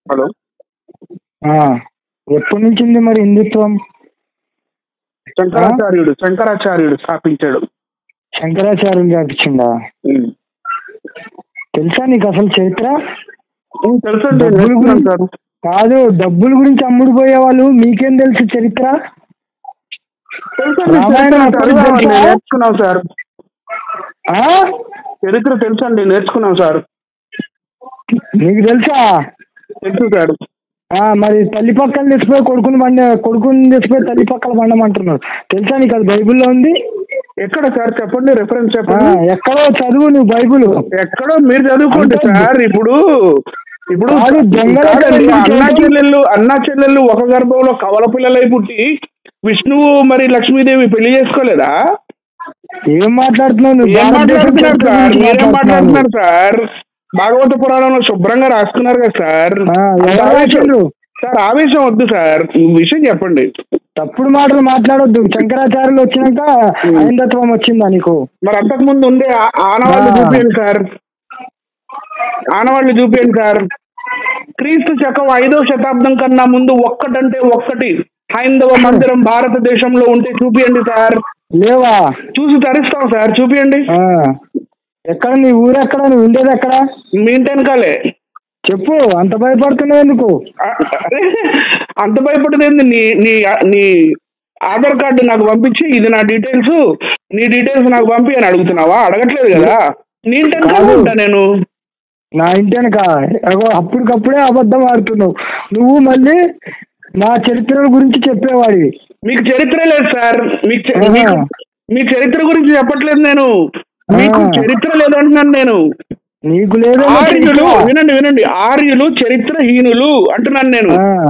Hello ఆ, ఎప్పటి నుంచి ఉంది మరి హిందుత్వం శంకరాచార్యుడు శంకరాచార్యుడు స్థాపించాడు శంకరాచార్యులు వ్యాపించిందా ఉమ్. తెలుసా నీకు అసలు చరిత్ర ఉమ్, తెలుసండి డబ్బులు నేర్చుకున్నాను సార్ కాదు డబ్బుల గురించి అమ్ముడు పోయే వాళ్ళు మీకేం తెలుసు చరిత్ర తెలుసండి రామాయణం చరిత్ర అప్పుడు చదివామండి, తెలుసా? నేర్చుకున్నాం సార్ ఆ చరిత్ర తెలుసండి నేర్చుకున్నాం సార్ నీకు తెలుసా తెలుసు సార్ ఆ మరి తల్లి పక్కన తెచ్చిపోయి కొడుకుని బండ కొడుకుని తెచ్చిపోయి తల్లి పక్కన బండమంటున్నారు తెలుసా నీకు అది బైబిల్లో ఉంది ఎక్కడ సార్ చెప్పండి రెఫరెన్స్ ఆ, చెప్పండి ఎక్కడో చదువు నువ్వు బైబిల్ ఎక్కడో మీరు చదువుకోండి అంటే సార్ ఇప్పుడు ఇప్పుడు కాదు, దొంగల కాదండి, గురించి అన్నా ఏంటి? చెల్లెళ్ళు అన్నా చెల్లెళ్ళు ఒక గర్భంలో కవల పిల్లలై పుట్టి విష్ణువు మరి లక్ష్మీదేవి పెళ్లి చేసుకోలేదా ఏం మాట్లాడుతున్నావు నువ్వు ఏం భారతదేశం మాట్లాడుతున్నారు చరిత్ర సార్ గురించి మీరేం మాట్లాడుతున్నావు. మాట్లాడుతున్నారు సార్ భాగవత పురాణంలో శుభ్రంగా రాసుకున్నారు కదా సార్ ఆ, అంత ఎవరు ఆవేశం- రాసిండ్రు? సార్ ఆవేశం వద్దు సార్ ఈ విషయం చెప్పండి తప్పుడు మాటలు మాట్లాడొద్దు శంకరాచార్యులు వచ్చినాక హైందత్వం వచ్చిందా నీకు మరి అంతకు ముందు ఉండే ఆ- ఆనవాళ్ళు ఆ. చూపించండి సార్ ఆనవాళ్ళు చూపించండి సార్ క్రీస్తు శకం ఐదో శతాబ్దం కన్నా ముందు ఒక్కటంటే ఒక్కటి హైందవ మందిరం భారతదేశంలో ఉంటే చూపియండి సార్ లేవా చూసి తరిస్తాం సార్ చూపియండి ఆ. ఎక్కడ నీ ఊరు ఎక్కడ నువ్వు ఉండేది ఎక్కడ మీ ఇంటి వెనకాలే చెప్పు అంత భయపడుతున్నావు ఎందుకు ఆ- అరే, అంత భయపడేది నీ నీ నీ ఆధార్ కార్డు నాకు పంపించి ఇది నా డీటెయిల్స్ నీ డీటెయిల్స్ నాకు పంపి అని అడుగుతున్నావా అడగట్లేదు కదా నీ ఇంటి వెనకాలే కాదు. ఉంటా నేను నా ఇంటి వెనక అగో అప్పటికప్పుడే అబద్ధం ఆడుతున్నావు నువ్వు మళ్ళీ నా చరిత్ర గురించి చెప్పేవాడివి మీకు చరిత్ర లేదు సార్ మీకు చ- ఆహా. మీకు మీ చరిత్ర గురించి చెప్పట్లేదు నేను మీకు ఆ. చరిత్ర లేదంటున్నాను నేను నీకు లేదో ఆర్యులు వినండి వినండి ఆర్యులు చరిత్రహీనులు అంటున్నాను నేను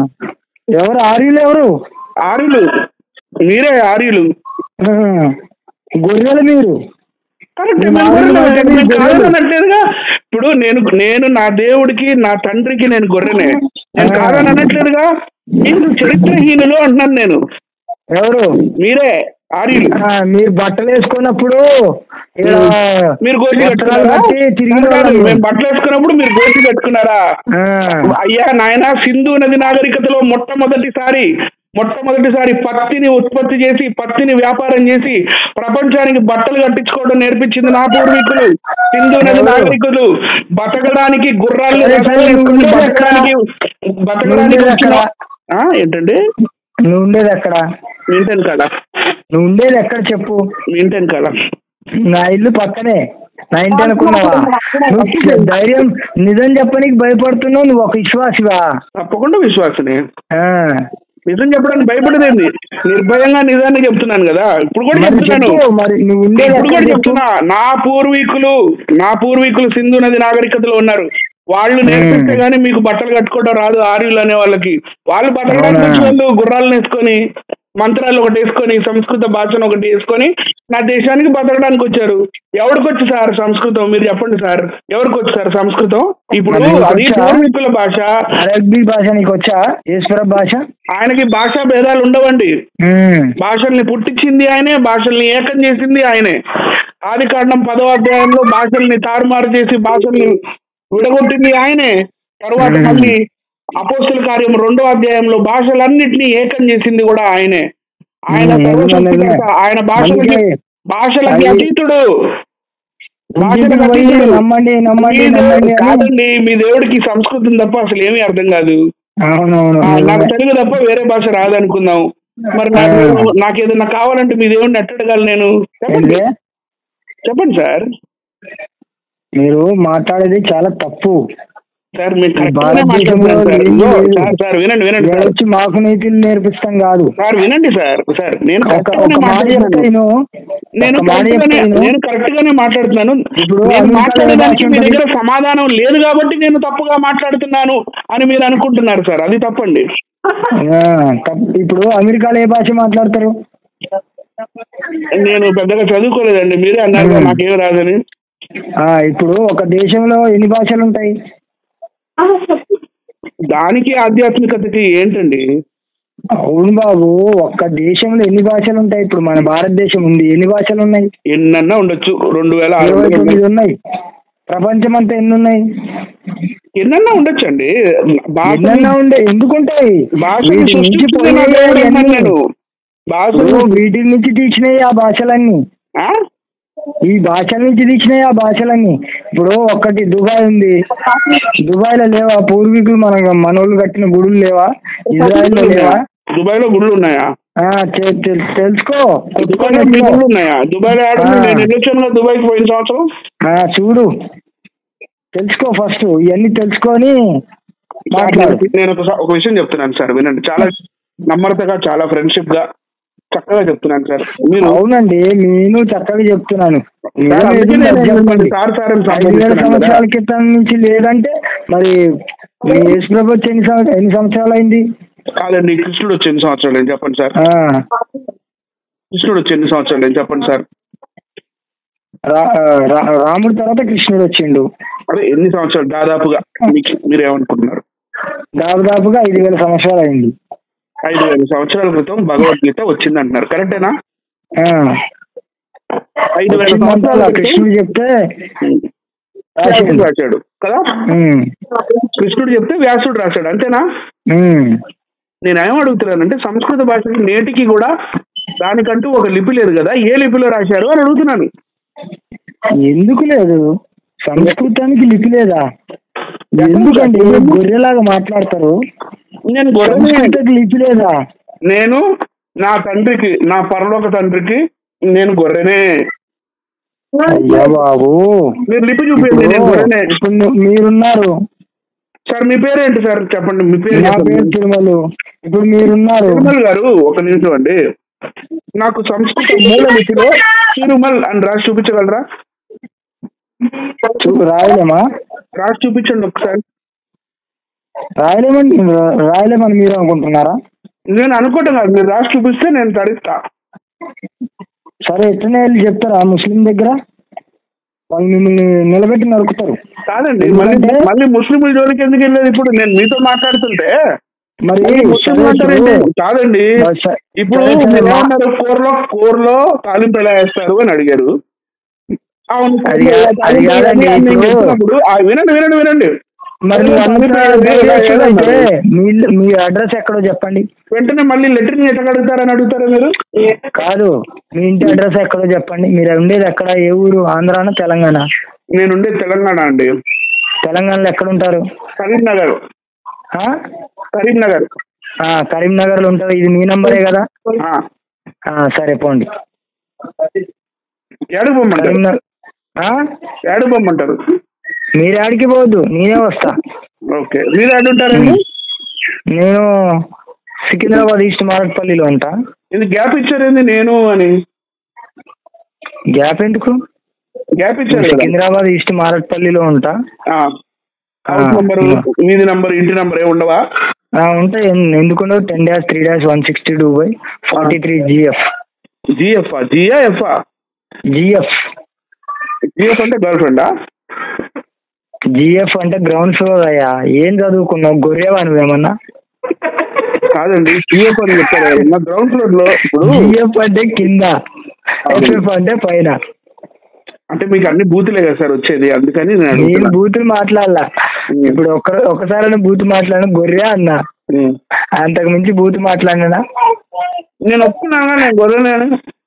ఎవరు ఆర్యులు ఎవరు ఆర్యులు మీరే ఆర్యులు ఆ. గొర్రెలు మీరు కరెక్ట్ మేము ఆర్యులు అంటే మీరు గొర్రెలు. అనట్లేదుగా ఇప్పుడు నేను నేను నా దేవుడికి నా తండ్రికి నేను గొర్రెనే నేను ఆ. కాదని అనట్లేదుగా మీరు చరిత్రహీనులు అంటున్నాను నేను ఎవరు మీరే ఆర్యులు ఆ, మీరు బట్టలు వేసుకున్నప్పుడు ఇలా మీరు గోచి వస్త్రాలు కట్టుకున్నారా కట్టి తిరిగిన కాదు, కాదు, వాళ్ళు. మేము బట్టలు వేసుకున్నప్పుడు మీరు గోచి కట్టుకున్నారా ఆ. అయ్యా నాయన సింధు నది నాగరికతలో మొట్టమొదటిసారి మొట్టమొదటిసారి పత్తిని ఉత్పత్తి చేసి పత్తిని వ్యాపారం చేసి ప్రపంచానికి బట్టలు కట్టించుకోవడం నేర్పించింది నా పూర్వీకులు సింధు నది ఎవరు? నాగరికులు బతకడానికి గుర్రాలు సరే, సరే, నువ్వు వేసుకొని ఉండేది బతకడానికి బతకడానికి ఉండేది వచ్చిన ఎక్కడ? ఆ, ఏంటండి నువ్వు ఉండేది ఎక్కడ మీ ఇంటి వెనకాల నువ్వు ఉండేది ఎక్కడ చెప్పు మీ ఇంటి వెనకాల నా ఇల్లు పక్కనే నా ఇంటి అనుకున్నావా నువ్వు ధైర్యం నిజం చెప్పనీకి భయపడుతున్నావు నువ్వు ఒక విశ్వాసివా తప్పకుండా విశ్వాసనే ఆ. నిజం చెప్పడానికి భయపడదేంది నిర్భయంగా నిజాన్ని చెప్తున్నాను కదా ఇప్పుడు కూడా మరి చెప్తున్నాను చెప్పు, మరి నువ్వు ఉండేది ఇప్పుడు ఎక్కడ కూడా చెప్పు చెప్తున్నా నా పూర్వీకులు నా పూర్వీకులు సింధు నది నాగరికతలో ఉన్నారు వాళ్ళు నేర్పిస్తే గానీ మీకు బట్టలు కట్టుకోవడం రాదు ఆర్యులు అనే వాళ్ళకి వాళ్ళు బతకడానికి అవునా? వచ్చి వాళ్ళు గుర్రాలను వేసుకొని మంత్రాలు ఒకటి వేసుకొని సంస్కృత భాషను ఒకటి వేసుకొని నా దేశానికి బతకడానికి వచ్చారు ఎవరికొచ్చు సార్ సంస్కృతం మీరు చెప్పండి సార్ ఎవరికొచ్చు సార్ సంస్కృతం ఇప్పుడు మరి నీకు అది వచ్చా? పూర్వీకుల భాష అరబ్బీ భాష నీకు వచ్చా ఈశ్వర భాష ఆయనకి భాషా భేదాలు ఉండవండి ఉమ్. భాషల్ని పుట్టించింది ఆయనే భాషల్ని ఏకం చేసింది ఆయనే ఆది కాండం పదవ అధ్యాయంలో భాషల్ని తారుమారు చేసి భాషల్ని విడగొట్టింది ఆయనే తర్వాత మ్మ్. మళ్ళీ అపోస్తుల కార్యం రెండో అధ్యాయంలో భాషలన్నిటినీ ఏకం చేసింది కూడా ఆయనే ఆయన మ్మ్. సర్వశక్తికర్త ఆయన భాషలకి అందుకే భాషలకి అది- అతీతుడు భాషలకు ఇంటికి పోయి అతీతుడు నమ్మండి నమ్మండి మీ నమ్మండి దేవుడు- అని- కాదండి మీ దేవుడికి సంస్కృతం తప్ప అసలు ఏమీ అర్థం కాదు అవునవును ఆ, నాకు నిజమే. తెలుగు తప్ప వేరే భాష రాదనుకుందాం మరి నాకు ఆ. నాకు ఏదైనా కావాలంటే మీ దేవుడిని ఎట్టడగలను నేను చెప్పండి ఏంటి? చెప్పండి సార్ మీరు మాట్లాడేది చాలా తప్పు సార్ మీరు కరెక్ట్ గానే భారతదేశంలో మాట్లాడుతున్నారు సార్ ఏమీ ఇదిగో, లేదు. సార్ సార్ వినండి వినండి ఇక్కడ సార్ వచ్చి మాకు నీతులు నేర్పిస్తాం కాదు సార్ వినండి సార్ సార్ నేను ఒక కరెక్ట్ ఒక గానే మాట మాట్లాడుతున్నాను చెప్తాను నేను ఒక మాట కరెక్ట్ గానే చెప్తాను నేను కరెక్ట్ గానే మాట్లాడుతున్నాను ఇప్పుడు నేను అమెరికాలో మాట్లాడడానికి మీ భాష దగ్గర ఉంటుంది. సమాధానం లేదు కాబట్టి నేను తప్పుగా మాట్లాడుతున్నాను అని మీరు అనుకుంటున్నారు సార్ అది తప్పండి ఆ, తప్పు. ఇప్పుడు అమెరికాలో ఏ భాష మాట్లాడతారు నేను పెద్దగా చదువుకోలేదండి మీరే అన్నారు కదా మ్మ్. నాకేం రాదని ఆ, ఇప్పుడు ఒక దేశంలో ఎన్ని భాషలు ఉంటాయి దానికి ఆధ్యాత్మికతకి ఏంటండి అవును బాబు ఒక్క దేశంలో ఎన్ని భాషలు ఉంటాయి ఇప్పుడు మన భారతదేశం ఉంది ఎన్ని భాషలు ఉన్నాయి ఎన్నన్నా ఉండొచ్చు రెండు వేల ఆరు ఇరవై వందలు తొమ్మిది ఉన్నాయి ప్రపంచం అంతా ఎన్ని ఉన్నాయి ఎన్నన్నా ఉండొచ్చండి భాష ఎన్నన్నా ఉండే ఎందుకుంటాయి భాషని వీటి నుంచి సృష్టించింది నా పోయినాయి దేవుడు అన్నీ. అన్నాను భాష ఓ, వీటి నుంచి తీసినాయి ఆ భాషలన్నీ ఆ? ఈ భాషల నుంచి తీసినాయి ఆ భాషలన్నీ ఇప్పుడు ఒక్కటి దుబాయ్ ఉంది దుబాయ్ లో లేవా పూర్వీకులు మన మనోళ్ళు కట్టిన గుడులు లేవా ఇజ్రాయెల్ లో లేవా దుబాయ్ లో గుళ్ళు ఉన్నాయా ఆ, తె- తె- తెలుసుకో దుబాయ్ లో మీ గుళ్ళు ఉన్నాయా దుబాయ్ లో ఆడుతుంది ఆ. నేను వెళ్ళొచ్చాను కదా దుబాయ్కి పోయిన సంవత్సరం ఆ, చూడు తెలుసుకో ఫస్ట్ ఇవన్నీ తెలుసుకొని మాట్లాడు నేను ఒక స- ఒక విషయం చెప్తున్నాను సార్ వినండి చాలా నమ్రతగా చాలా ఫ్రెండ్షిప్ గా చక్కగా చెప్తున్నాను సార్ మీరు అవునండి నేను చక్కగా చెప్తున్నాను సార్, ఏం అందుకే లేదు, నేను చెప్పండి. సార్ సార్ అని ఐదు వేల సంబోధిస్తున్నాను సంవత్సరాల కదా. క్రితం నుంచి లేదంటే మరి మీ యేసు ప్రభు వచ్చి ఎన్ని సంవత్సరాలు ఎన్ని సంవత్సరాలు అయింది కాదండి కృష్ణుడు వచ్చి ఎన్ని సంవత్సరాలు ఏం చెప్పండి సార్ ఆ, కృష్ణుడు వచ్చి ఎన్ని సంవత్సరాలు ఏం చెప్పండి సార్ రా- రా- రాముడి తర్వాత కృష్ణుడు వచ్చిండు అదే ఎన్ని సంవత్సరాలు దాదాపుగా మీకు మీరు ఏమనుకుంటున్నారు దాదాపుగా ఐదు వేల సంవత్సరాలు అయింది ఐదు వేల సంవత్సరాల క్రితం భగవద్గీత వచ్చింది అంటున్నారు కరెక్టేనా ఆ, ఐదు వేల వచ్చిందంటే సంవత్సరాల అలా క్రితం కృష్ణుడు చెప్తే వ్యాసుడు రాసిండు. రాశాడు కదా ఉమ్, కృష్ణుడు చెప్తే వ్యాసుడు రాశాడు అంతేనా ఉమ్. నేను ఏం అడుగుతున్నానంటే సంస్కృత భాషకి నేటికి కూడా దానికంటూ ఒక లిపి లేదు కదా ఏ లిపిలో రాశారు అని అడుగుతున్నాను ఎందుకు లేదు సంస్కృతానికి లిపి లేదా ఎందుకండి గొర్రెలాగా మాట్లాడతారు నేను గొర్రెనే సంస్కృతకి లిపి లేదా నేను నా తండ్రికి నా పరలోక తండ్రికి నేను గొర్రెనే అయ్యా బాబు మీరు లిపి చూపించండి నేను గొర్రెనే ఇప్పుడు ను- మీరున్నారు సార్ మీ పేరు ఏంటి సార్ చెప్పండి మీ పేరు నా పేరు చెప్పండి. తిరుమలు ఇప్పుడు మీరున్నారు తిరుమల్ గారు ఒక నిమిషం అండి నాకు సంస్కృత మూల లిపిలో తిరుమల్ అని రాసి చూపించగలరా చూ- రాయలేమా రాసి చూపించండి ఒకసారి రాయలేమని రా- రాయలేమని మీరు అనుకుంటున్నారా నేను అనుకోవటం కాదు మీరు రాసి చూపిస్తే నేను తరిస్తా సరే ఎట్లనే వెళ్ళి చెప్తారా ముస్లిం దగ్గర వాళ్ళు మిమ్మల్ని నిలబెట్టి నరుకుతారు కాదండి మళ్ళీ ఎందుకంటే- మళ్ళీ ముస్లింల జోలికి ఎందుకు వెళ్ళేది ఇప్పుడు నేను మీతో మాట్లాడుతుంటే మరి మళ్ళీ ముస్లిం సరే అంటారేంటి? ఇప్పుడు- కాదండి మరి స- ఇప్పుడు సరే, సరే, మీరు మా- ఏమన్నారు కూరలో కూరలో తాలింపు ఎలా వేస్తారు అని అడిగారు అవును అది కాదు- అది తాలింపు కాదండి, వేయాలి అని నేను ఇప్పుడు- చెప్పినప్పుడు, ఆ, వినండి వినండి వినండి మరి నువ్వు తాలింపు అంతా వేయాలి, ఎలా అయితే వేయాలన్నారు? మీ మీ అడ్రస్ ఎక్కడో చెప్పండి వెంటనే మళ్ళీ లెటర్ ఎట్లా అడుగుతారని అడుగుతారా మీరు కాదు మీ ఇంటి అడ్రస్ ఎక్కడో చెప్పండి మీరు ఉండేది ఎక్కడ ఏ ఊరు ఆంధ్రానా తెలంగాణ నేనుండే తెలంగాణ అండి తెలంగాణలో ఎక్కడ ఉంటారు కరీంనగర్ ఆ? కరీంనగర్ ఆ, కరీంనగర్ లో ఉంటారు ఇది మీ నంబరే కదా ఆ, ఆ, సరే పోండి ఏడుగు పొమ్మంటారు కరీంనగర్ ఆ? ఏడుగు పొమ్మంటారు మీరు ఆడికి పోవద్దు నేనే వస్తా ఓకే మీరు ఏడుంటారండి నేను సికింద్రాబాద్ ఈస్ట్ మారట్పల్లిలో ఉంటా ఇది గ్యాప్ ఇచ్చారేంది నేను అని గ్యాప్ ఎందుకు గ్యాప్ ఇచ్చారు కదా సికింద్రాబాద్ ఈస్ట్ మారట్పల్లిలో ఉంటా ఆ. హౌస్ ఆ, నంబరు ఉన్నా. వీధి నంబర్ ఇంటి నంబర్ ఏ ఉండవా ఆ, ఉంటాయి ఎన్- ఎందుకుండవు ten dash three dash one sixty two by forty three GF GF జియా ఎఫ్ జిఎఫ్ జిఎఫ్ అంటే గర్ల్ ఫ్రెండా జిఎఫ్ అంటే గ్రౌండ్ ఫ్లోర్ అయ్యా ఏం చదువుకున్నావు గొర్రెవా నువ్వేమన్నా కాదండి జిఎఫ్ అని చెప్తారు నా గ్రౌండ్ ఫ్లోర్ లో ఇప్పుడు జిఎఫ్ అంటే కింద ఎఫ్ఎఫ్ అంటే పైన అంటే మీకు అన్ని బూతులే కదా సార్ వచ్చేది అందుకని నేను నేను అడుగుతున్నా. బూతులు మాట్లాడలా ఉమ్. ఇప్పుడు ఒక్క ఒకసారి బూతు మాట్లాడిన గొర్రె అన్నా ఉమ్. అంతకు మించి బూతు మాట్లాడినా నేను ఒప్పుకున్నాగా నేను గొర్రెనే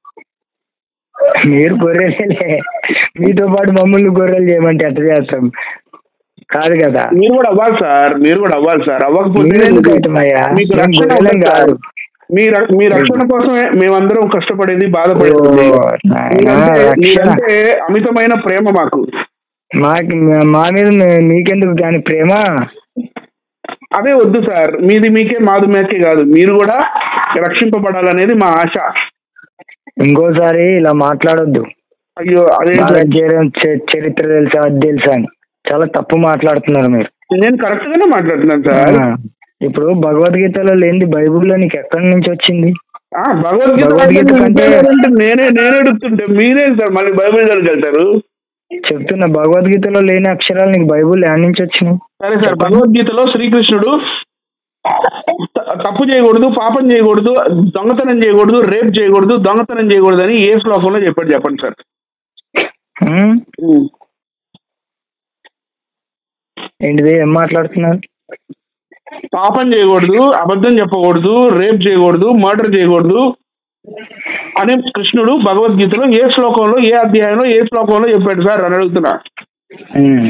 మీరు గొర్రెలే మీతో పాటు మమ్మల్ని గొర్రెలు చేయమంటే ఎట్ట చేస్తాం కాదు కదా మీరు కూడా అవ్వాలి సార్ మీరు కూడా అవ్వాలి సార్ అవ్వకపోతే మీరెందుకు అవుతామయ్యా? మీకు మేము రక్షణ గొర్రెలం ఉండదు సార్. కాదు. మీ ర- మీ రక్షణ కోసమే మేమందరం కష్టపడేది బాధపడేది ఓ, నాయనా, మీరంటే రక్షణ. మీరంటే అమితమైన ప్రేమ మాకు మాకి మా మీద మీ- మీకెందుకు దాని ప్రేమ అదే వద్దు సార్ మీది మీకే మాది మీకే కాదు మీరు కూడా రక్షింపబడాలనేది మా ఆశ ఇంకోసారి ఇలా మాట్లాడొద్దు అయ్యో అదే బాగా చేయడం చ- చరిత్ర తెలుసా అది తెలుసా అని చాలా తప్పు మాట్లాడుతున్నారు మీరు నేను కరెక్ట్ గానే మాట్లాడుతున్నాను సార్ ఆ, ఇప్పుడు భగవద్గీతలో లేనిది బైబిల్లో నీకు ఎక్కడి నుంచి వచ్చింది ఆ, భగవద్గీత భగవద్గీత రాయడానికి కంటే- అంటే నేనే నేనే అడుగుతుంటే మీరే సార్ మళ్ళీ బైబిల్ దగ్గరికి వెళ్తారు చెప్తున్నా భగవద్గీతలో లేని అక్షరాలు నీకు బైబిల్ ఎక్కడి నుంచి వచ్చినాయి సరే సార్ భగవద్గీతలో శ్రీకృష్ణుడు త- తప్పు చేయకూడదు పాపం చేయకూడదు దొంగతనం చేయకూడదు రేప్ చేయకూడదు దొంగతనం చేయకూడదు అని ఏ శ్లోకంలో చెప్పాడు చెప్పండి సార్ ఉమ్, ఏంటిది ఏం మాట్లాడుతున్నారు పాపం చేయకూడదు అబద్ధం చెప్పకూడదు రేప్ చేయకూడదు మర్డర్ చేయకూడదు అని కృష్ణుడు భగవద్గీతలో ఏ శ్లోకంలో ఏ అధ్యాయంలో ఏ శ్లోకంలో చెప్పాడు సార్ అని అడుగుతున్నా ఉమ్.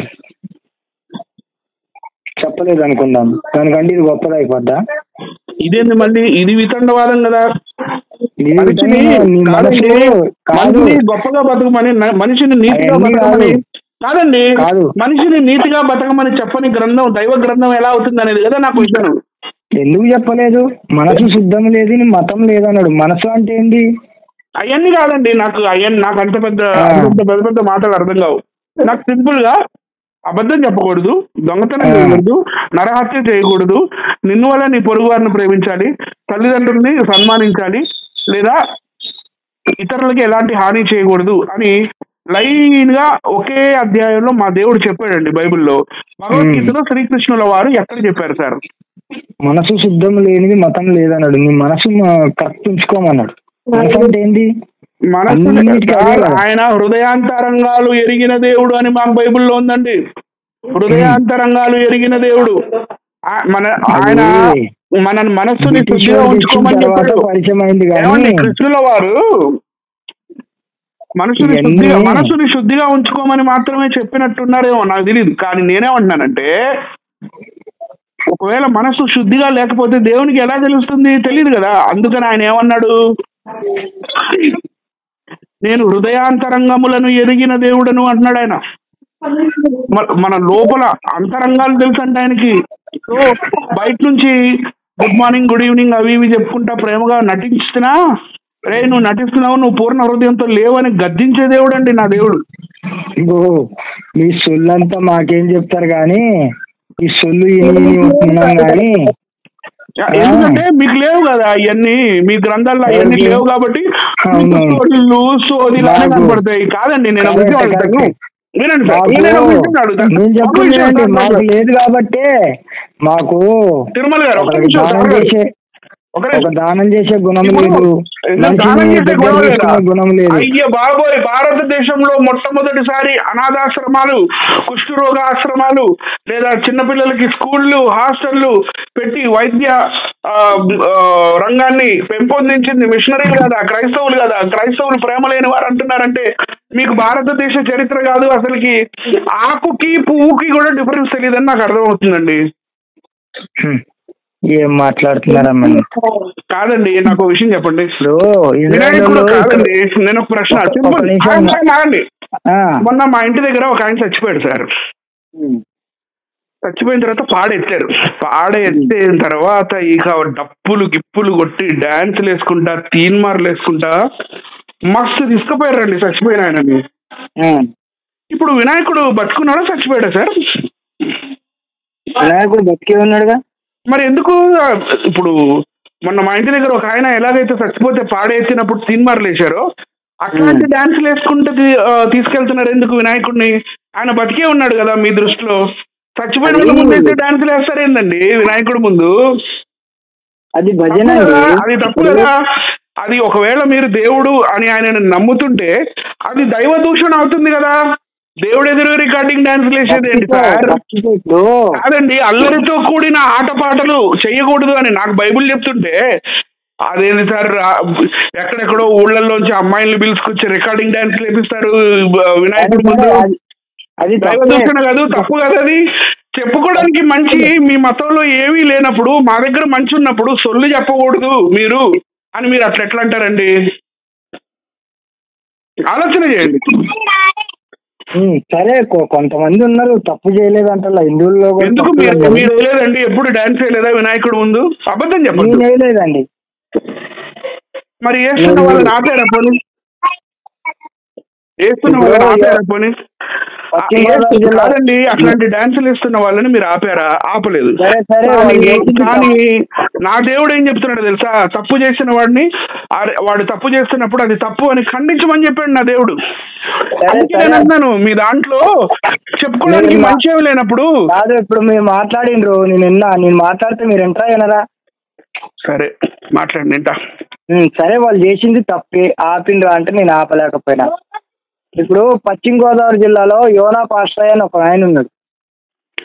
చెప్పలేదు అనుకుందాం దానికంటే ఇది గొప్పది అయిపోద్దా ఇదేంది మళ్ళీ ఇది వితండవాదం కదా ఇది మనిషిని విధంగా నీ కాదండి, మనసులో కాదు మనిషిని గొప్పగా బతకమని న- మనిషిని నీతిగా అవన్నీ బతకమని కాదు. కాదండి కాదు. మనిషిని నీతిగా బతకమని చెప్పని గ్రంథం దైవ గ్రంథం ఎలా అవుతుంది అనేది కదా నాకు విషయం ఎందుకు చెప్పలేదు మనసు శుద్ధం లేదు నీ మతం లేదన్నాడు మనసు అంటే ఏంటి అవన్నీ కాదండి నాకు అవన్నీ నాకు అంత పెద్ద ఆ. అంత పెద్ద పెద్ద మాటలు అర్థం కావు నాకు సింపుల్ గా అబద్ధం చెప్పకూడదు దొంగతనం ఆ. చేయకూడదు నరహత్య చేయకూడదు నిన్ను వల్ల నీ పొరుగు వారిని ప్రేమించాలి తల్లిదండ్రుల్ని సన్మానించాలి లేదా ఇతరులకి ఎలాంటి హాని చేయకూడదు అని లైన్ గా ఒకే అధ్యాయంలో మా దేవుడు చెప్పాడండి బైబిల్లో భగవద్గీతలో శ్రీకృష్ణుల వారు ఎక్కడ చెప్పారు సార్ మనసు శుద్ధం లేనిది మతం లేదన్నాడు నీ మనసు కరెక్ట్ ఉంచుకోమన్నాడు మనసు అంటే ఏంటి మనసు అన్నిటికీ అదే సార్, కదా. ఆయన హృదయాంతరంగాలు ఎరిగిన దేవుడు అని మాకు బైబిల్లో ఉందండి హృదయాంతరంగాలు ఎరిగిన దేవుడు ఆ- మన ఆయన అది మన మనస్సుని బ్రిటిష్ శుద్ధిగా వాళ్ళు ఉంచుకోమని తెచ్చిన తర్వాత చెప్పాడు పరిచయం అయింది ఏమండి కానీ కృష్ణుల వారు మనసుని ఇవన్నీ- శుద్ధిగా మనసుని శుద్ధిగా ఉంచుకోమని మాత్రమే చెప్పినట్టున్నారేమో నాకు తెలియదు కానీ నేనేమంటున్నానంటే ఒకవేళ మనసు శుద్ధిగా లేకపోతే దేవునికి ఎలా తెలుస్తుంది తెలియదు కదా అందుకని ఆయన ఏమన్నాడు నేను హృదయాంతరంగములను ఎరిగిన దేవుడను అంటున్నాడు ఆయన మ- మన లోపల అంతరంగాలు తెలుసు అంటే ఆయనకి సో బయట నుంచి గుడ్ మార్నింగ్ గుడ్ ఈవినింగ్ అవి ఇవి చెప్పుకుంటా ప్రేమగా నటించినా రే నువ్వు నటిస్తున్నావు నువ్వు పూర్ణ హృదయంతో లేవని గద్దించే దేవుడు అండి నా దేవుడు ఇగో మీ సొల్లంతా మాకేం చెప్తారు కానీ ఈ సొల్లు ఇన్ని ఉంటున్నాం కానీ ఎందుకంటే మీకు లేవు కదా అవన్నీ మీ గ్రంథాల్లో అవన్నీ ఎవరికి? లేవు కాబట్టి అవును. సోదిలు సోదిలానే నాకు- కనపడతాయి కాదండి నేను ఒక విషయం కరెక్ట్, అడుగుతాను కరెక్ట్. వినండి సార్ మాకు నేను ఒక విషయం అడుగుతాను నేను ఒక చెప్పింది విషయం ఏంటి, సార్, మాకు లేదు కాబట్టే మాకు తిరుమల గారు ఒక ఒకరికి నిమిషం దానం సార్. చేసే ఒక ఒక నిమిషం. దానం చేసే గుణం ఇప్పుడు లేదు ఎందుకు దానం మంచిని చేసే దగ్గర గుణం లేదా? తీసుకునే గుణం లేదు అయ్య బాబోయ్ భారతదేశంలో మొట్టమొదటిసారి అనాథాశ్రమాలు కుష్ఠరోగ ఆశ్రమాలు లేదా చిన్నపిల్లలకి స్కూళ్ళు హాస్టళ్ళు పెట్టి వైద్య ఆ, ఆ, రంగాన్ని పెంపొందించింది మిషనరీలు కదా క్రైస్తవులు కదా క్రైస్తవులు ప్రేమ లేని వారు అంటున్నారంటే మీకు భారతదేశ చరిత్ర కాదు అసలుకి ఆకుకి పువ్వుకి కూడా డిఫరెన్స్ తెలియదని నాకు అర్థమవుతుందండి హ్మ్. ఏం మాట్లాడుతున్నారమ్మా కాదండి నాకు ఒక విషయం చెప్పండి ఇప్పుడు వినాయకుడు ఇజ్రాయెల్లో కాదండి నేను ఒక ప్రశ్న ఒక- సింపుల్ ఒక నిమిషం. ఆగండి, ఆగండి, ఆగండి. ఆ, మొన్న మా ఇంటి దగ్గర ఒక ఆయన చచ్చిపోయాడు సార్ చచ్చిపోయిన తర్వాత పాడెత్తారు పాడెత్తిన తర్వాత ఇక డప్పులు గిప్పులు కొట్టి డాన్సులు వేసుకుంటా తీన్మార్లు వేసుకుంటా మస్తు తీసుకుపోయారండి చచ్చిపోయిన ఆయనని ఆ. ఇప్పుడు వినాయకుడు బతుకున్నాడా చచ్చిపోయాడా సార్ వినాయకుడు బతికే ఉన్నాడుగా మరి ఎందుకు ఆ, ఇప్పుడు మొన్న మా ఇంటి దగ్గర ఒక ఆయన ఎలాగైతే చచ్చిపోతే పాడేసినప్పుడు తీన్మార్లు వేశారో అట్లాంటి డాన్సులు వేసుకుంటూ తీ- ఆ, తీసుకెళ్తున్నారు ఎందుకు వినాయకుడిని ఆయన బతికే ఉన్నాడు కదా మీ దృష్టిలో చచ్చిపోయిన వాళ్ళ ముందు అయితే డాన్సులు వేస్తారు ఏందండి వినాయకుడి ముందు అది భజన తప్పు కదా? అండి. అది తప్పు కదా అది ఒకవేళ మీరు దేవుడు అని ఆయనను నమ్ముతుంటే అది దైవ దూషణ అవుతుంది కదా దేవుడు ఎదురు రికార్డింగ్ డాన్సులు వేసేది ఏంటి సార్ తప్పితే ఇప్పుడు కాదండి అల్లరితో కూడిన ఆటపాటలు చేయకూడదు అని నాకు బైబిల్ చెప్తుంటే అదేంటి సార్ ఆ, ఎక్కడెక్కడో ఊళ్ళల్లోంచి అమ్మాయిల్ని పిలుచుకొచ్చి రికార్డింగ్ డాన్స్ లేపిస్తారు బ- వినాయకుడి ముందు అది- అది దైవ తప్పే. దూషణ కాదు తప్పు కదా అది చెప్పుకోవడానికి మంచి మీ మతంలో ఏమీ లేనప్పుడు మా దగ్గర మంచి ఉన్నప్పుడు సొల్లు చెప్పకూడదు మీరు అని మీరు అట్లా ఎట్లా అంటారండి ఆలోచన చేయండి ఉమ్, సరే కొ- కొంతమంది ఉన్నారు తప్పు చేయలేదు అంటారా హిందువుల్లో కూడా ఎందుకు తప్పు మీరు లేదు. మీరు వేయలేదండి ఎప్పుడు డాన్స్ వేయలేదా వినాయకుడు ముందు అబద్ధం చెప్పండి నేను వేయలేదండి మరి వేస్తున్న వాళ్ళని ఆపారా పోనీ వేస్తున్న ఇప్పుడు వాళ్ళని ఆపారా పోనీ ఆ, పశ్చిమ వేస్తు- గోదావరి జిల్లా- కాదండి అట్లాంటి డాన్సులు ఇస్తున్న వాళ్ళని మీరు ఆపారా ఆపలేదు సరే, సరే, కానీ- వాళ్ళు చేసింది కానీ నా దేవుడు ఏం చెప్తున్నాడు తెలుసా తప్పు చేసిన వాడిని ఆ- వాడు తప్పు చేస్తున్నప్పుడు అది తప్పు అని ఖండించమని చెప్పాడు నా దేవుడు సరే, అందుకే సరే. నేను అన్నాను మీ దాంట్లో చెప్పుకోవడానికి నేను మా- మంచి ఏమి లేనప్పుడు కాదు ఇప్పుడు మీరు మాట్లాడిండ్రు నేను విన్నా నేను మాట్లాడితే మీరు ఎంటరా వినరా సరే మాట్లాడండి ఏంటా ఉమ్, సరే వాళ్ళు చేసింది తప్పే ఆపిండ్రు అంటే నేను ఆపలేకపోయినా ఇప్పుడు పశ్చిమ గోదావరి జిల్లాలో యోనా పాస్టర్ అని ఒక ఆయన ఉన్నాడు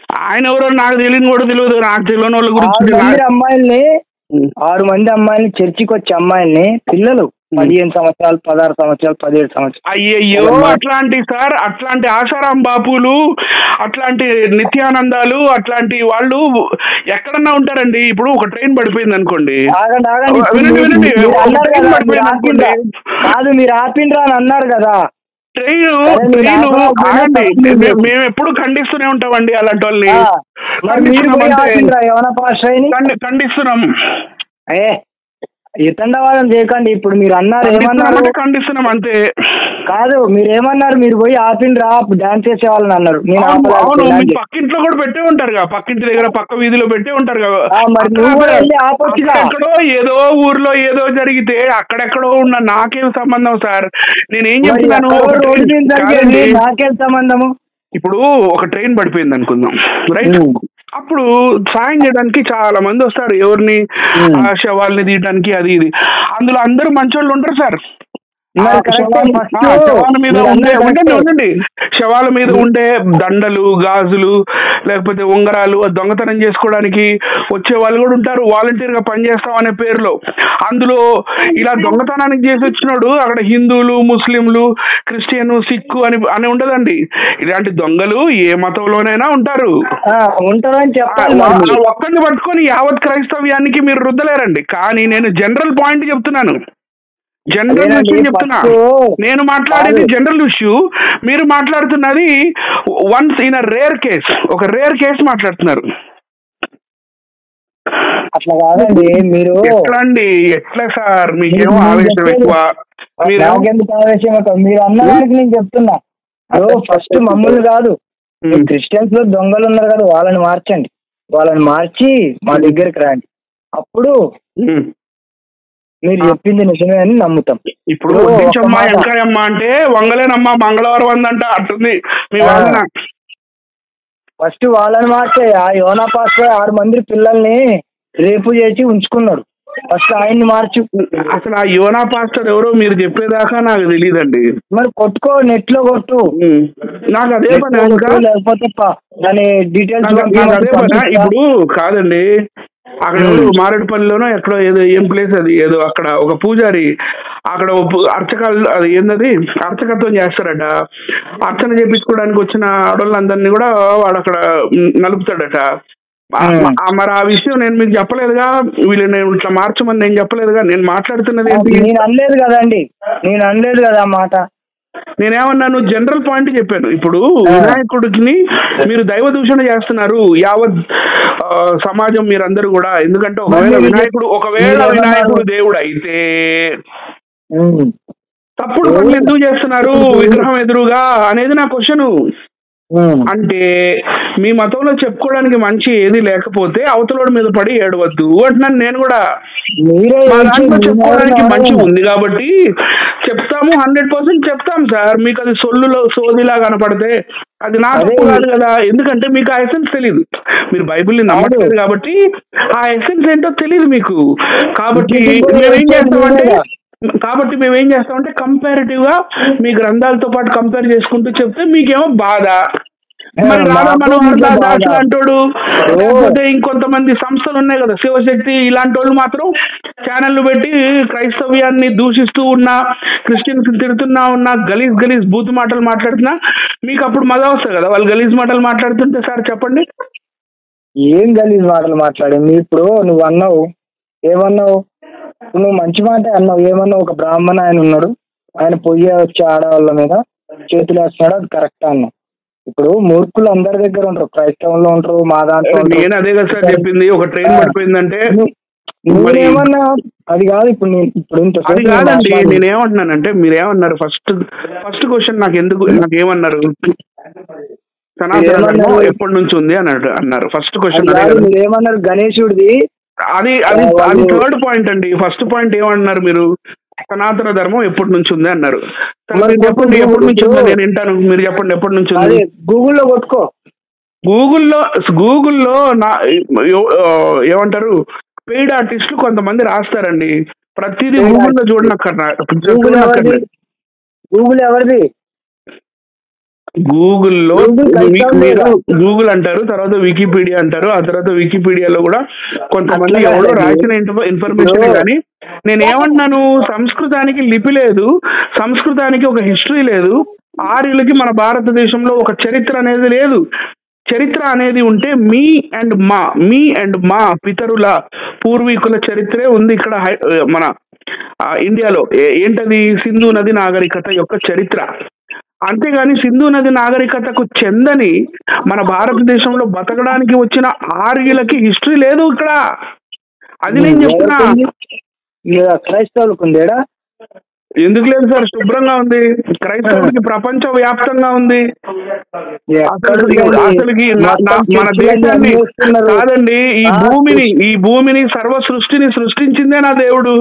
ఆయన ఎవరో నాకు తెలియని కూడా తెలియదు నాకు తెలియని వాళ్ళ ఆరు గురించి మంది నాకు- అమ్మాయిల్ని ఉమ్. ఆరు మంది అమ్మాయిల్ని చర్చికి వచ్చే అమ్మాయిల్ని పిల్లలు పదిహేను సంవత్సరాలు పదహారు సంవత్సరాలు పదిహేడు సంవత్సరాలు అయ్యయ్యో అట్లాంటి సార్ అట్లాంటి ఆశారాం బాపులు అట్లాంటి నిత్యానందాలు అట్లాంటి వాళ్ళు ఎక్కడన్నా ఉంటారండి ఇప్పుడు ఒక ట్రైన్ పడిపోయింది అనుకోండి ఆగండి ఆగండి ఓ, వినండి, వినండి. మీరు ఒక అన్నారు ట్రైన్ కదా, పడిపోయింది మీరు ఆపిండ్రా. అనుకోండి. కాదు మీరు ఆపిండ్రా అని అన్నారు కదా ట్రైన్ సరే, మీరు ట్రైన్ ఆపకపోయినా ఆగండి తప్పలేదు. మే- మేము ఎప్పుడు ఖండిస్తూనే ఉంటామండి అలాంటి వాళ్ళని ఆ, మరి మీరు పోయి ఖండిస్తున్నాం ఆపిండ్రా అంటే ఏమైనా పాస్ అయ్యి ఖండి- ఖండిస్తున్నాం ఏ ఇతండవాదం చేయకండి ఇప్పుడు మీరు అన్నారు ఖండిస్తున్నాం ఏమన్నారు అంటే ఖండిస్తున్నాం అంతే కాదు మీరు ఏమన్నారు మీరు పోయి ఆపిండ్రా డాన్స్ చేసే వాళ్ళని అన్నారు నేను అవును అవును, ఆపలేకపోయినా మీ అని. పక్కింట్లో కూడా పెట్టే ఉంటారు కదా పక్కింటి దగ్గర పక్క వీధిలో పెట్టే ఉంటారు కదా ఆ, మరి నువ్వు కూడా వెళ్ళి ఆపొచ్చుగా. అక్కడెక్కడో ఏదో ఊర్లో ఏదో జరిగితే అక్కడెక్కడో ఉన్న నాకేం సంబంధం సార్ నేనేం మరి చెప్తున్నాను ఎక్కడో ఒక రోడ్డు మీద ట్రైన్- జరిగేది కాదండి. నాకేం సంబంధము ఇప్పుడు ఒక ట్రైన్ పడిపోయింది అనుకుందాం రైట్ ఉమ్. అప్పుడు సాయం చేయడానికి చాలా మంది వస్తారు ఎవరిని ఉమ్. ఆ శవాల్ని తీయడానికి అది ఇది అందులో అందరూ మంచోళ్ళు ఉంటారు సార్ మరి ఆ కరెక్టే, శవాల- first ఆ, శవాల మీద మీరు ఉండే అన్నది ఉండండి కరెక్టే. ఉండండి శవాల మీద ఉండే దండలు గాజులు లేకపోతే ఉంగరాలు ఆ దొంగతనం చేసుకోవడానికి వచ్చే వాళ్ళు కూడా ఉంటారు వాలంటీర్ గా పనిచేస్తాం అనే పేరులో అందులో ఇలా దొంగతనానికి చేసి వచ్చినాడు అక్కడ హిందువులు ముస్లింలు క్రిస్టియన్ సిక్కు అని అని ఉండదండి ఇలాంటి దొంగలు ఏ మతంలోనైనా ఉంటారు ఆ, ఉంటారని ఆ చెప్పాలి మరి ఆ మీరు. ఒక్కరిని పట్టుకొని యావత్ క్రైస్తవ్యానికి మీరు రుద్దలేరండి కానీ నేను జనరల్ పాయింట్ చెప్తున్నాను జనరల్ అదేనండి, విషయం చెప్తున్నా first నేను మాట్లాడేది కాదు. జనరల్ ఇష్యూ మీరు మాట్లాడుతున్నది once in a rare case ఒక రేర్ కేస్ మాట్లాడుతున్నారు అట్లా కాదండి మీరు ఎట్లా అండి ఎట్లా సార్ మీకేమో మీరు ఆవేశం చెప్పేది- ఎక్కువ మీరేమో నాకెందుకు ఆవేశం ఎక్కువ? మీరు అన్నదానికి నేను చెప్తున్నా ఫస్ట్ మమ్మల్ని కాదు ఈ ఉమ్, క్రిస్టియన్స్ లో దొంగలు ఉన్నారు కదా వాళ్ళని మార్చండి వాళ్ళని మార్చి మా దగ్గరికి రండి అప్పుడు ఉమ్. మీరు చెప్పింది నిజమే అని నమ్ముతాం ఇప్పుడు ఓ, వడ్డించమ్మా ఒక్క మాట. ఎంకాయమ్మ అంటే వంగలేనమ్మా మంగళవారం అందంట అంటుంది మీ ఆ. వాదన ఫస్ట్ వాళ్ళని మార్చే ఆ యోనా పాస్టర్ ఆరు మంది పిల్లల్ని రేపు చేసి ఉంచుకున్నాడు ఫస్ట్ ఆయన్ని మార్చు అసలు ఆ యోనా పాస్టర్ ఎవరో మీరు చెప్పేదాకా నాకు తెలియదండి మరి కొట్టుకో నెట్ లో కొట్టు నాకు అదే Net పని లో ఇంకా కొట్టు, లేకపోతే ప- దాని డీటెయిల్స్ నాకు నాకు అదే పని ఇప్పుడు కాదండి అక్కడ ఎవరు మారేడుపల్లిలోనో ఎక్కడో ఏదో ఏం ప్లేస్ అది ఏదో అక్కడ ఒక పూజారి అక్కడ ఒక పు- అర్చకాలు అది ఏందది అర్చకత్వం చేస్తారట అర్చన చేపించుకోవడానికి వచ్చిన ఆడవాళ్ళందరినీ కూడా వాడు అక్కడ ఉమ్, నలుపుతాడట ఆ- Hmm. ఆ- మరి ఆ విషయం నేను మీకు చెప్పలేదుగా వీళ్ళు నేను ఇట్లా మార్చమని నేను చెప్పలేదుగా నేను మాట్లాడుతున్నది ఏంటి నేను అనలేదు కదండి నేను అనలేదు కదా ఆ మాట నేనేమన్నాను జనరల్ పాయింట్ చెప్పాను ఇప్పుడు ఆ. వినాయకుడిని మీరు దైవ దూషణ చేస్తున్నారు యావత్ ఆ, సమాజం మీరందరూ కూడా ఎందుకంటే ఒకవేళ మరి వినాయకుడు ఒకవేళ మీరేమన్నారు? వినాయకుడు దేవుడు అయితే ఉమ్. తప్పుడు పనులు ఎందుకు చేస్తున్నారు విగ్రహం ఎదురుగా అనేది నా క్వశ్చన్ ఉమ్. అంటే మీ మతంలో చెప్పుకోవడానికి మంచి ఏది లేకపోతే అవతలోడి మీద పడి ఏడవద్దు అంటున్నాను నేను కూడా మీరే మా ఏంటి? దాంట్లో మీ చెప్పుకోవడానికి ఎవరు మంచి ఎవరు? ఉంది కాబట్టి చెప్తాము హండ్రెడ్ పర్సెంట్ చెప్తాం సార్ మీకు అది సొల్లులో సోదిలా కనపడితే అది నా అదే. తప్పు కాదు కదా ఎందుకంటే మీకు ఆ ఎసెన్స్ తెలియదు మీరు బైబిల్ని నమ్మట్లేదు కాబట్టి ఆ ఎసెన్స్ ఏంటో తెలియదు మీకు కాబట్టి ఇది కూడా మేమేం వచ్చేది చేస్తామంటే మీరేగా. కాబట్టి మేము ఏం చేస్తామంటే కంపారిటివ్ గా మీ గ్రంథాలతో పాటు కంపేర్ చేసుకుంటూ చెప్తే మీకేమో బాధ మరి మాకు రాధా మనోహర్ ఇంకా దాస్ బాధ. అంటాడు ఓ. లేకపోతే ఇంకొంతమంది సంస్థలు ఉన్నాయి కదా శివశక్తి ఇలాంటి వాళ్ళు మాత్రం ఛానళ్లు పెట్టి క్రైస్తవ్యాన్ని దూషిస్తూ ఉన్నా క్రిస్టియన్స్ తిడుతున్నా ఉన్నా గలీజ్ గలీజ్ బూత్ మాటలు మాట్లాడుతున్నా మీకు అప్పుడు మజా వస్తుంది కదా వాళ్ళు గలీజ్ మాటలు మాట్లాడుతుంటే సార్ చెప్పండి ఏం గలీజ్ మాటలు మాట్లాడింది ఇప్పుడు నువ్వు అన్నావు ఏమన్నావు ఇప్పుడు నువ్వు మంచి మాట అన్నావు ఏమన్నావు ఒక బ్రాహ్మణ ఆయన ఉన్నాడు ఆయన పొయ్యి వచ్చే ఆడవాళ్ళ మీద చేతులు వేస్తున్నాడు అది కరెక్ట్ అన్నావు ఇప్పుడు మూర్ఖులు అందరి దగ్గర ఉంటారు క్రైస్తవంలో ఉంటారు మా దాంట్లో ఉంటారు. నేను అదే కదా సార్ చెప్పింది ఒక ట్రైన్ పడిపోయిందంటే నువ్వు- నువ్వేమన్నా అది కాదు ఇప్పుడు నేను ఇప్పుడు ఇంత అది కాదండి నేనేమంటున్నానంటే మీరేమన్నారు ఫస్ట్ ఫస్ట్ క్వశ్చన్ నాకు ఎందుకు నాకు ఏమన్నారు సనాతన ఏమన్నారు? ధర్మం ఎప్పటి నుంచి ఉంది అన్నాడు అన్నారు ఫస్ట్ క్వశ్చన్ అదే కదా మీరేమన్నారు గణేశుడిది అది అది వాళ్ళు- అది థర్డ్ పాయింట్ అండి ఫస్ట్ పాయింట్ ఏమన్నారు మీరు సనాతన ధర్మం ఎప్పటి నుంచి ఉంది అన్నారు సరే, మరి మీరు చెప్పండి ఇప్పుడు ఎప్పటి నుంచి ఉందో ఇప్పుడు- నేను వింటాను మీరు చెప్పండి ఎప్పటి నుంచి ఉంది అదే గూగుల్లో కొట్టుకో గూగుల్లో గూగుల్లో నా ఎవ- ఆ, ఏమంటారు పెయిడ్ ఆర్టిస్టులు కొంతమంది రాస్తారండి ప్రతిదీ Paid గూగుల్లో చూడనక్కర్నా గూగుల్ ఎవరిది చూడనక్కర్లేదు గూగుల్ ఎవరిది గూగుల్లో Google మీకు కష్టం మీరు లేదా? గూగుల్ అంటారు తర్వాత వికీపీడియా అంటారు ఆ తర్వాత వికీపీడియాలో కూడా కొంతమంది అట్లా ఎవరో కాదండి. రాసిన ఇన్ఫ- ఇన్ఫర్మేషన్ ఇప్పుడు- కానీ నేను ఏమంటున్నాను సంస్కృతానికి లిపి లేదు సంస్కృతానికి ఒక హిస్టరీ లేదు ఆర్యులకి మన భారతదేశంలో ఒక చరిత్ర అనేది లేదు చరిత్ర అనేది ఉంటే మీ అండ్ మా మీ అండ్ మా పితరుల పూర్వీకుల చరిత్రే ఉంది ఇక్కడ హై- మన ఆ, ఇండియాలో ఏ- ఏంటది సింధు నది నాగరికత యొక్క చరిత్ర అంతేగాని సింధు నది నాగరికతకు చెందని మన భారతదేశంలో బతకడానికి వచ్చిన ఆర్యులకి హిస్టరీ లేదు ఇక్కడ అది నేను చెప్తున్నా ఎవరికి ఉంది? ఇక క్రైస్తవులకు ఉందేడా ఎందుకు లేదు సార్ శుభ్రంగా ఉంది క్రైస్తవులకి ప్రపంచ వ్యాప్తంగా ఉంది ఎక్కడ అసలు ఉందండి? అసలుకి నా- నా- మొత్తం మన చర్చిలన్నీ దేశాన్ని అమ్మేస్తున్నారు. కాదండి ఈ ఆ, భూమిని ఈ భూమిని సర్వ సృష్టిని సృష్టించిందే నా దేవుడు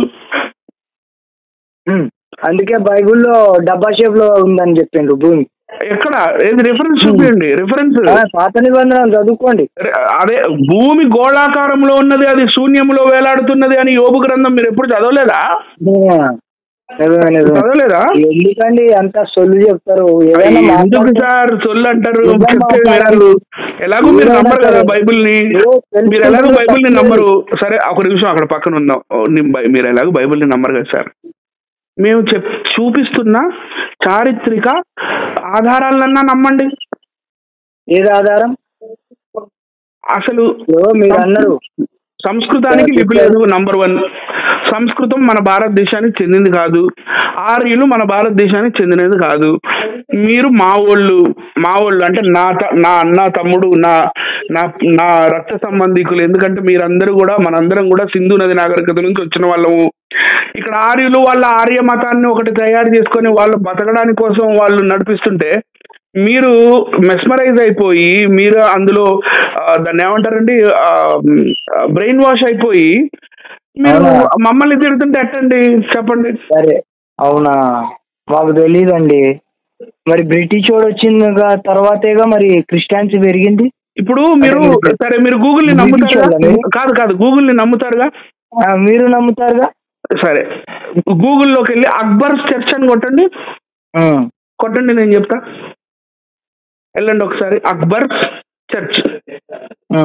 ఉమ్. అందుకే బైబిల్లో డబ్బా షేప్ లో ఉందని చెప్పిండ్రు భూమి ఎక్కడ ఏది రిఫరెన్స్ చూపించండి రిఫరెన్స్ ఆ, పాత నిబంధనలు చదువుకోండి అదే భూమి గోళాకారంలో ఉన్నది అది శూన్యంలో వేలాడుతున్నది అని యోబు గ్రంథం మీరు ఎప్పుడు చదవలేదా ఆ, నిజమే నిజమే చదవలేదా ఎందుకండి అంత సొల్లు చెప్తారు ఏదైనా ఎందుకు మాట్లాడితే- సార్ సొల్లు అంటారు నిజం చెప్తే మాట్లాడాలి. వినరు ఎలాగో మీరు ఏదైనా నమ్మరు కదా సరే. బైబిల్ ని ఏదో తెలుసుకుంటే మీరు ఎలాగో బైబిల్ ని తప్పలేదు. నమ్మరు సరే ఒక నిమిషం అక్కడ పక్కన ఉందాం ఓ, ని- బై- మీరు ఎలాగో బైబిల్ ని నమ్మరు కదా సార్ మేము చెప్ చూపిస్తున్న చారిత్రక ఆధారాలన్నా నమ్మండి ఏది ఆధారం అసలు ఏదో మీరు అన్నారు సంస్కృతానికి లిపి లేదు నంబర్ వన్ సంస్కృతం మన భారతదేశానికి చెందింది కాదు ఆర్యులు మన భారతదేశానికి చెందినది కాదు మీరు మా వాళ్ళు మా వాళ్ళు అంటే నా త- నా అన్న తమ్ముడు నా నా నా రక్త సంబంధికులు ఎందుకంటే మీరందరూ కూడా మనందరం కూడా సింధు నది నాగరికత నుంచి వచ్చిన వాళ్ళము ఇక్కడ ఆర్యులు వాళ్ళ ఆర్య మతాన్ని ఒకటి తయారు చేసుకొని వాళ్ళు బతకడానికి కోసం వాళ్ళు నడిపిస్తుంటే మీరు మెస్మరైజ్ అయిపోయి మీరు అందులో ఆ, దాన్ని ఏమంటారండి బ్రెయిన్ వాష్ అయిపోయి మీరు అవునా? మమ్మల్ని తిడుతుంటే ఎట్టండి చెప్పండి సరే అవునా మాకు తెలియదండి మరి బ్రిటిష్ వాడు వచ్చిన తర్వాతేగా మరి క్రిస్టియానిటీ పెరిగింది ఇప్పుడు మీరు అంటే మీరు- సరే మీరు గూగుల్ ని మీరు నమ్ముతారుగా చూడాలి. కాదు కాదు గూగుల్ ని నమ్ముతారుగా ఆ, మీరు నమ్ముతారుగా సరే గూగుల్లోకి వెళ్ళి అక్బర్ చర్చ్ అని కొట్టండి ఆ, కొట్టండి నేను చెప్తా వెళ్ళండి ఒకసారి అక్బర్ చర్చ్ ఆ.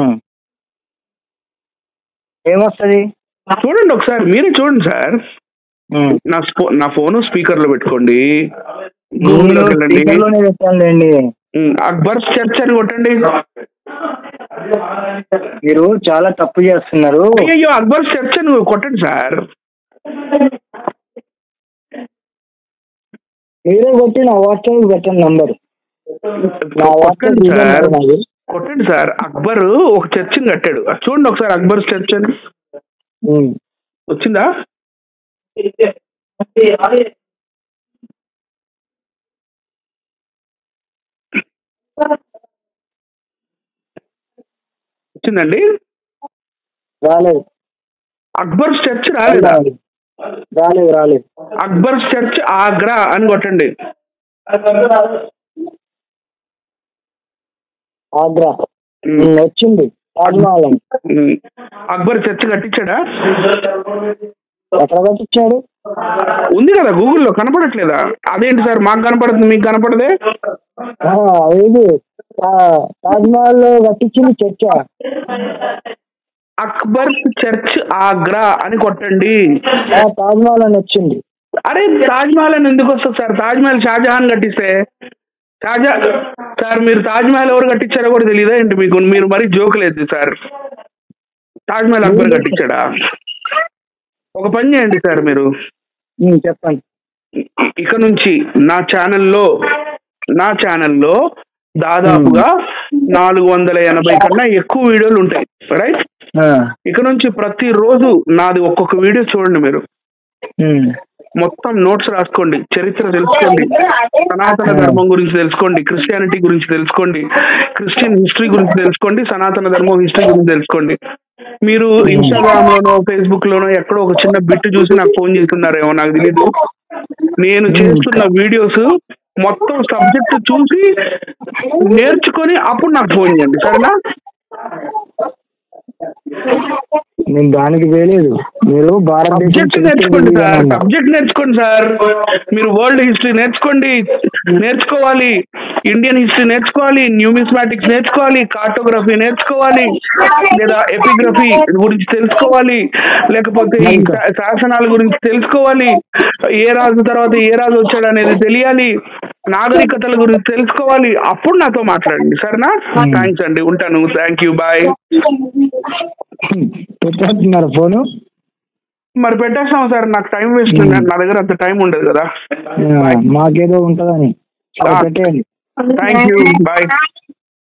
ఏమొస్తుంది చూడండి ఒకసారి మీరే చూడండి సార్ ఉమ్. నా స్పో నా ఫోన్ స్పీకర్ లో పెట్టుకోండి నేను గూగుల్లోకి వెళ్ళండి స్పీకర్లోనే పెట్టానులేండి ఉమ్, అక్బర్ చర్చ్ అని కొట్టండి మీరు చాలా తప్పు చేస్తున్నారు అయ్యో అక్బర్ చర్చ్ అని కొట్టండి సార్ మీరే కొట్టి నా వాట్సాప్ పెట్టండి నంబర్ నా వాట్సాప్ కొట్టండి సార్ ఇదే నాది. కొట్టండి సార్ అక్బర్ ఒక చర్చిని కట్టాడు అది చూడండి ఒకసారి అక్బర్ చర్చ్ అని ఉమ్. వచ్చిందా వచ్చిందండి రాలేదు అక్బర్ చర్చ్ రాలేదా రాలేదు రాలేదు అక్బర్ చర్చ్ ఆగ్రా అని కొట్టండి ఆగ్రా ఉమ్, ఉమ్, వచ్చింది తాజ్మహల్ అని. ఉమ్. అక్బర్ చర్చ్ కట్టించాడా ఎక్కడ కట్టించాడు ఉంది కదా గూగుల్లో కనపడట్లేదా అదేంటి సార్ మాకు కనపడుతుంది మీకు కనపడదే ఆ, ఇది తా- తాజ్మహల్ కట్టించింది చర్చ అక్బర్ చర్చ్ ఆగ్రా అని కొట్టండి ఆ, తాజ్మహల్ అని వచ్చింది అరే తాజ్ మహల్ అని ఎందుకు వస్తుంది సార్ తాజ్ మహల్ షాజహాన్ కట్టిస్తే షాజా సార్ మీరు తాజ్ మహల్ ఎవరు కట్టించారో కూడా తెలియదా ఏంటి మీకు మీరు మరీ జోక్ లేదు సార్ తాజ్ మహల్ అక్బర్ కట్టించాడా ఒక పని చేయండి సార్ మీరు ఉమ్, చెప్పండి ఇక నుంచి నా ఛానల్లో నా ఛానల్లో దాదాపుగా నాలుగు వందల ఎనభై కన్నా ఎక్కువ వీడియోలు ఉంటాయి రైట్ ఆ, ఇక నుంచి ప్రతిరోజు నాది ఒక్కొక్క వీడియో చూడండి మీరు ఉమ్, మొత్తం నోట్స్ రాసుకోండి చరిత్ర తెలుసుకోండి సనాతన ధర్మం గురించి తెలుసుకోండి క్రిస్టియానిటీ గురించి తెలుసుకోండి క్రిస్టియన్ హిస్టరీ గురించి తెలుసుకోండి సనాతన ధర్మం హిస్టరీ గురించి తెలుసుకోండి మీరు ఇన్స్టాగ్రామ్ లోనో ఫేస్బుక్ లోనో ఎక్కడో ఒక చిన్న బిట్ చూసి నాకు ఫోన్ చేస్తున్నారేమో నాకు తెలియదు నేను చేస్తున్న వీడియోస్ మొత్తం సబ్జెక్ట్ చూసి నేర్చుకొని అప్పుడు నాకు ఫోన్ చేయండి సరేనా నేను దానికి వేయలేదు మీరు భారతదేశం సబ్జెక్ట్ చరిత్ర నేర్చుకోండి సార్ తెలియాలన్నా. సబ్జెక్ట్ నేర్చుకోండి సార్ మీరు వరల్డ్ హిస్టరీ నేర్చుకోండి నేర్చుకోవాలి ఇండియన్ హిస్టరీ నేర్చుకోవాలి న్యూమిస్మాటిక్స్ నేర్చుకోవాలి కార్టోగ్రఫీ నేర్చుకోవాలి లేదా ఎపిగ్రఫీ గురించి తెలుసుకోవాలి లేకపోతే ఈ శా- శాసనాల గురించి తెలుసుకోవాలి ఏ రాజు తర్వాత ఏ రాజు వచ్చాడు అనేది తెలియాలి నాగరికతల గురించి తెలుసుకోవాలి అప్పుడు నాతో మాట్లాడండి సరేనా థ్యాంక్స్ అండి ఉంటాను థ్యాంక్ యూ బాయ్ పెట్టేస్తున్నారు ఫోను మరి పెట్టేస్తాం సార్ నాకు టైం వేస్ట్ నా దగ్గర అంత టైం ఉండదు కదా ఆ, మాకేదో ఉంటదని అది పెట్టేయండి థ్యాంక్ యూ బాయ్